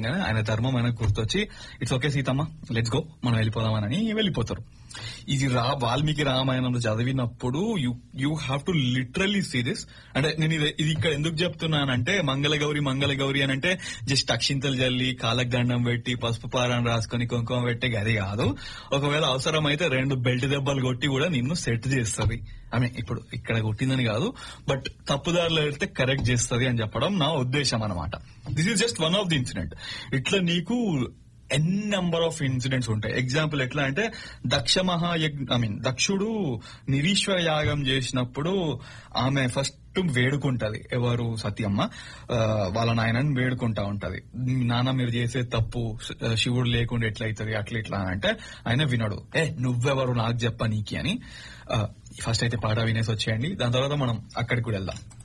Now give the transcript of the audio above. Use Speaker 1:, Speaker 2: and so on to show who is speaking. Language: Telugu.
Speaker 1: అనగానే ఆయన ధర్మం ఆయనకు గుర్తొచ్చి it's okay Seetamma let's go మనం వెళ్ళిపోదామని వెళ్ళిపోతారు ఇది రా వాల్మీకి రామాయణంలో చదివినప్పుడు you you have to literally see this అంటే నేను ఇది ఇది ఇక్కడ ఎందుకు చెప్తున్నానంటే మంగళగౌరి మంగళగౌరి అని అంటే జస్ట్ అక్షింతలు జల్లి కాలకు దండం పెట్టి పసుపు పారాన్ని రాసుకొని కుంకుమ పెట్టే గది కాదు ఒకవేళ అవసరమైతే రెండు బెల్ట్ దెబ్బలు కొట్టి కూడా నిన్ను సెట్ చేస్తుంది ఐ మీన్ ఇప్పుడు ఇక్కడ కొట్టిందని కాదు బట్ తప్పుదారులు వెళ్తే కరెక్ట్ చేస్తుంది అని చెప్పడం నా ఉద్దేశం అనమాట this is just one of the incident ఇట్లా నీకు ఎన్ నెంబర్ ఆఫ్ ఇన్సిడెంట్స్ ఉంటాయి ఎగ్జాంపుల్ ఎట్లా అంటే దక్ష మహాయజ్ఞ ఐ మీన్ దక్షుడు నిరీశ్వర యాగం చేసినప్పుడు ఆమె ఫస్ట్ వేడుకుంటది ఎవరు సత్యమ్మ ఆ, వాళ్ళ నాయనని వేడుకుంటా ఉంటది నాన్న మీరు చేసే తప్పు శ- శివుడు లేకుండా ఎట్లయితది అట్లా ఇట్లా అని అంటే ఆయన వినడు ఏ నువ్వెవరు నాకు చెప్ప నీకి అని ఫస్ట్ అయితే పాట వినేసి వచ్చేయండి దాని తర్వాత మనం అక్కడికి కూడా వెళ్దాం